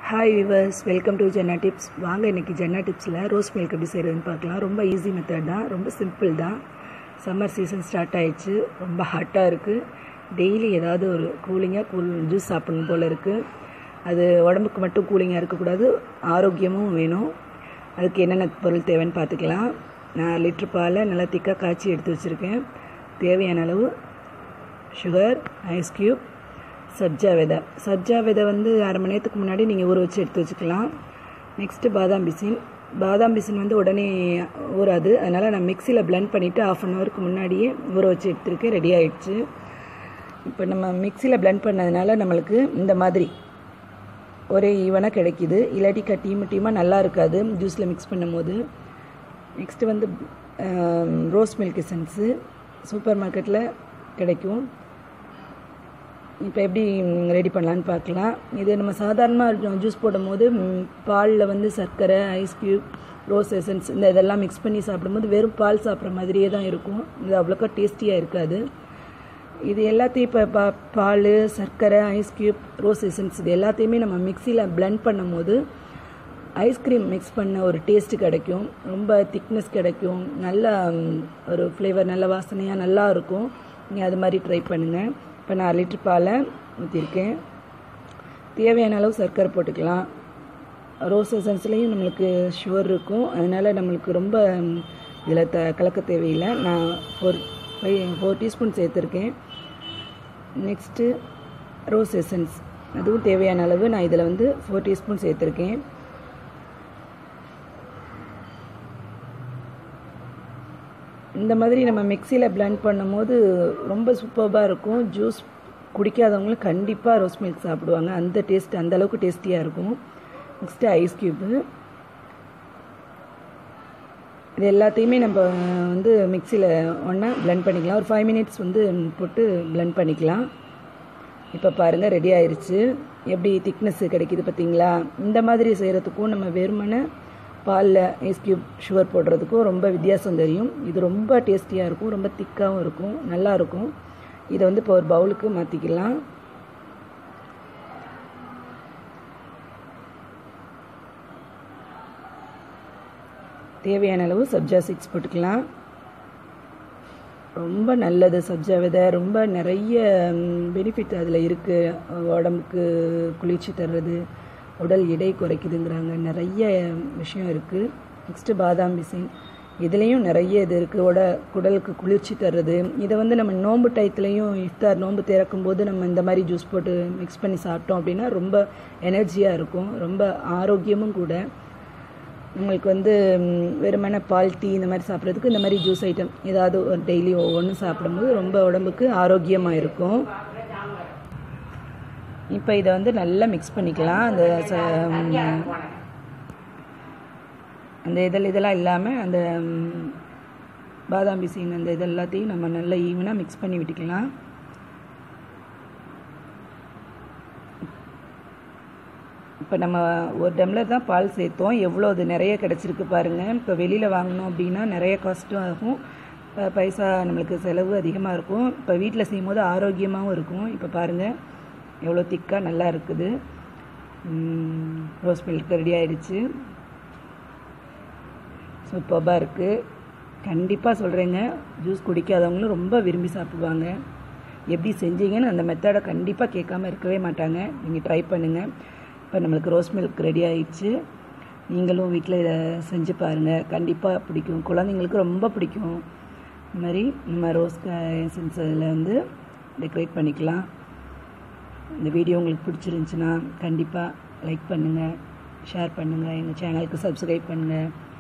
hi viewers welcome to Jenna tips வாங்க இன்றைக்கி ஜென்னா டிப்ஸில் rose milk எப்படி செய்கிறதுன்னு பார்க்கலாம் ரொம்ப ஈஸி மெத்தட் தான் ரொம்ப சிம்பிள் தான் சம்மர் சீசன் ஸ்டார்ட் ஆயிடுச்சு ரொம்ப ஹாட்டாக இருக்குது டெய்லி ஏதாவது ஒரு கூலிங்காக கூல் ஜூஸ் சாப்பிடணும் போல் இருக்குது அது உடம்புக்கு மட்டும் கூலிங்காக இருக்கக்கூடாது ஆரோக்கியமும் வேணும் அதுக்கு என்னென்ன பொருள் தேவைன்னு பார்த்துக்கலாம் நான் லிட்ரு பாலை நல்லா திக்காக காய்ச்சி எடுத்து வச்சுருக்கேன் தேவையான அளவு சுகர் ஐஸ் க்யூப் சப்ஜா விதை சப்ஜா விதை வந்து அரை மணி நேரத்துக்கு முன்னாடி நீங்கள் ஊற வச்சு எடுத்து வச்சுக்கலாம் நெக்ஸ்ட்டு பாதாம் பிசின் பாதாம் பிசின் வந்து உடனே ஊறாது அதனால் நான் மிக்சியில் பிளெண்ட் பண்ணிவிட்டு ஆஃப் அன் ஹவருக்கு முன்னாடியே ஊற வச்சு எடுத்துருக்கேன் ரெடி ஆகிடுச்சு இப்போ நம்ம மிக்சியில் பிளெண்ட் பண்ணதுனால நம்மளுக்கு இந்த மாதிரி ஒரே ஈவனாக கிடைக்கிது இல்லாட்டி டீமு டீமாக நல்லா இருக்காது ஜூஸில் மிக்ஸ் பண்ணும்போது நெக்ஸ்ட்டு வந்து ரோஸ் மில்க் எசன்ஸு சூப்பர் மார்க்கெட்டில் கிடைக்கும் இப்போ எப்படி ரெடி பண்ணலான்னு பார்க்கலாம் இது நம்ம சாதாரணமாக ஜூஸ் போடும்போது பாலில் வந்து சர்க்கரை ஐஸ் க்யூப் ரோஸ் எசன்ஸ் இந்த இதெல்லாம் மிக்ஸ் பண்ணி சாப்பிடும்போது வெறும் பால் சாப்பிட்ற மாதிரியே தான் இருக்கும் இது அவ்வளோக்கா டேஸ்டியாக இருக்காது இது எல்லாத்தையும் இப்போ பா பால் சர்க்கரை ஐஸ் க்யூப் ரோஸ் எசன்ஸ் இது எல்லாத்தையுமே நம்ம மிக்சியில் பிளெண்ட் பண்ணும்போது ஐஸ்கிரீம் மிக்ஸ் பண்ண ஒரு டேஸ்ட்டு கிடைக்கும் ரொம்ப திக்னஸ் கிடைக்கும் நல்ல ஒரு ஃப்ளேவர் நல்ல வாசனையாக நல்லா இருக்கும் நீங்கள் அது மாதிரி ட்ரை பண்ணுங்கள் இப்போ நான் லிட்ரு பாலை ஊற்றிருக்கேன் தேவையான அளவு சர்க்கரை போட்டுக்கலாம் ரோஸ் எசன்ஸ்லேயும் நம்மளுக்கு ஷுகர் இருக்கும் அதனால் நம்மளுக்கு ரொம்ப இதில் த கலக்க தேவையில்லை நான் ஃபோர் ஃபைவ் ஃபோர் டீஸ்பூன் சேர்த்துருக்கேன் நெக்ஸ்ட்டு ரோஸ் எசன்ஸ் அதுவும் தேவையான அளவு நான் இதில் வந்து ஃபோர் டீஸ்பூன் சேர்த்துருக்கேன் இந்த மாதிரி நம்ம மிக்சியில் பிளெண்ட் பண்ணும்போது ரொம்ப சூப்பராக இருக்கும் ஜூஸ் குடிக்காதவங்களும் கண்டிப்பாக ரோஸ் மில்க் சாப்பிடுவாங்க அந்த டேஸ்ட் அந்த அளவுக்கு டேஸ்டியாக இருக்கும் நெக்ஸ்ட்டு ஐஸ் க்யூப்பு இது எல்லாத்தையுமே நம்ம வந்து மிக்சியில் ஒன்றா பிளெண்ட் பண்ணிக்கலாம் ஒரு ஃபைவ் மினிட்ஸ் வந்து போட்டு பிளெண்ட் பண்ணிக்கலாம் இப்போ பாருங்கள் ரெடி ஆயிடுச்சு எப்படி திக்னஸ் கிடைக்கிது பார்த்தீங்களா இந்த மாதிரி செய்கிறதுக்கும் நம்ம வெறுமனை பாலில் ஐஸ் க்யூப் சுகர் போடுறதுக்கும் ரொம்ப வித்தியாசம் தெரியும் இது ரொம்ப டேஸ்டியாக இருக்கும் ரொம்ப திக்காகவும் இருக்கும் நல்லாயிருக்கும் இதை வந்து இப்போ ஒரு பவுலுக்கு மாற்றிக்கலாம் தேவையான அளவு சப்ஜா சிக்ஸ் போட்டுக்கலாம் ரொம்ப நல்லது சப்ஜா விதை ரொம்ப நிறைய பெனிஃபிட் அதில் இருக்குது உடம்புக்கு குளிர்ச்சி தர்றது உடல் எடை குறைக்குதுங்கிறாங்க நிறைய விஷயம் இருக்குது நெக்ஸ்ட்டு பாதாம் பிசின் இதுலேயும் நிறைய இது இருக்குது உட குடலுக்கு குளிர்ச்சி தர்றது இதை வந்து நம்ம நோம்பு டயத்துலையும் இஃப்தார் நோம்பு திறக்கும் போது நம்ம இந்த மாதிரி ஜூஸ் போட்டு மிக்ஸ் பண்ணி சாப்பிட்டோம் அப்படின்னா ரொம்ப எனர்ஜியாக இருக்கும் ரொம்ப ஆரோக்கியமும் கூட உங்களுக்கு வந்து வெறுமன பால் டீ இந்த மாதிரி சாப்பிட்றதுக்கு இந்த மாதிரி ஜூஸ் ஐட்டம் ஏதாவது ஒரு டெய்லி ஒவ்வொன்றும் சாப்பிடும்போது ரொம்ப உடம்புக்கு ஆரோக்கியமாக இருக்கும் இப்போ இதை வந்து நல்லா மிக்ஸ் பண்ணிக்கலாம் அந்த அந்த இதழ் இதெல்லாம் இல்லாமல் அந்த பாதாம் பிசின் அந்த இது எல்லாத்தையும் நம்ம நல்லா ஈவனாக மிக்ஸ் பண்ணி விட்டுக்கலாம் இப்போ நம்ம ஒரு டம்ளர் தான் பால் சேர்த்தோம் எவ்வளோ அது நிறைய கிடச்சிருக்கு பாருங்கள் இப்போ வெளியில் வாங்கினோம் அப்படின்னா நிறைய காஸ்ட்டும் ஆகும் பைசா நம்மளுக்கு செலவு அதிகமாக இருக்கும் இப்போ வீட்டில் செய்யும் போது ஆரோக்கியமாகவும் இருக்கும் இப்போ பாருங்கள் எவ்வளோ திக்காக நல்லா இருக்குது ரோஸ் மில்க் ரெடி ஆயிடுச்சு சூப்பராக இருக்குது கண்டிப்பாக சொல்கிறேங்க ஜூஸ் குடிக்காதவங்களும் ரொம்ப விரும்பி சாப்பிடுவாங்க எப்படி செஞ்சீங்கன்னு அந்த மெத்தடை கண்டிப்பாக கேட்காம இருக்கவே மாட்டாங்க நீங்கள் ட்ரை பண்ணுங்கள் இப்போ நம்மளுக்கு ரோஸ் மில்க் ரெடி ஆயிடுச்சு நீங்களும் வீட்டில் இதை செஞ்சு பாருங்கள் கண்டிப்பாக பிடிக்கும் குழந்தைங்களுக்கு ரொம்ப பிடிக்கும் இந்த மாதிரி நம்ம ரோஸ் எசன்ஸ் அதில் வந்து டெக்கரேட் பண்ணிக்கலாம் இந்த வீடியோ உங்களுக்கு பிடிச்சிருந்துச்சின்னா கண்டிப்பாக லைக் பண்ணுங்கள் ஷேர் பண்ணுங்கள் எங்கள் சேனலுக்கு சப்ஸ்கிரைப் பண்ணுங்கள்